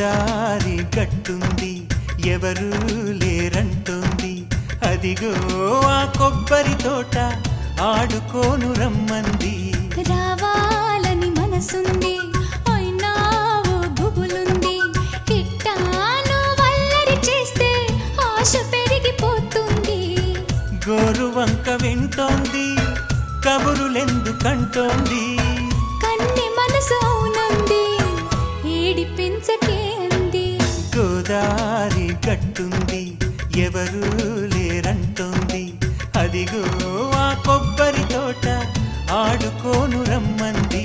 గోదారి గట్టుంది ఎవరు లేరంటుంది అదిగో ఆ కొబ్బరి తోట ఆడుకోను రమ్మంది రావాలని మనసుంది అయినా ఓ గుబులుంది ఇట్టాను వల్లరి చేస్తే ఆశ పెరిగిపోతుంది గోరు వంక వింటోంది కబురులెందుకంటోంది కన్ని మనసు అవునంది ఏడి పెంచకే అంది గోదారి గట్టుంది ఎవరు లేరంటోంది అదిగో ఆ కొబ్బరి తోట ఆడుకోను రమ్మంది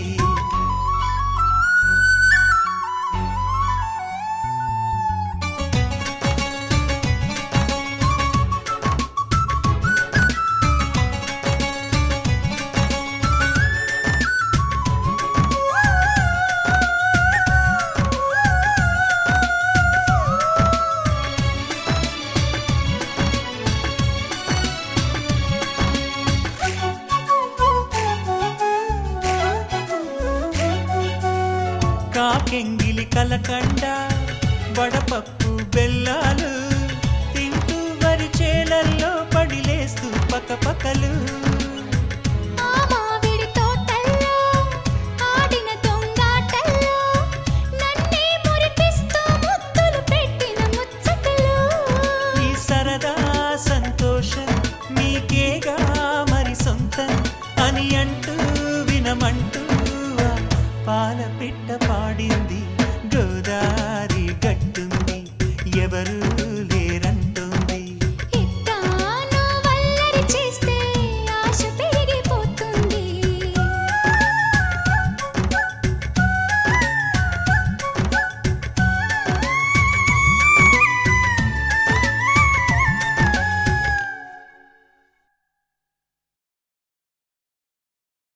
కాకెంగిలి కలకండ వడపప్పు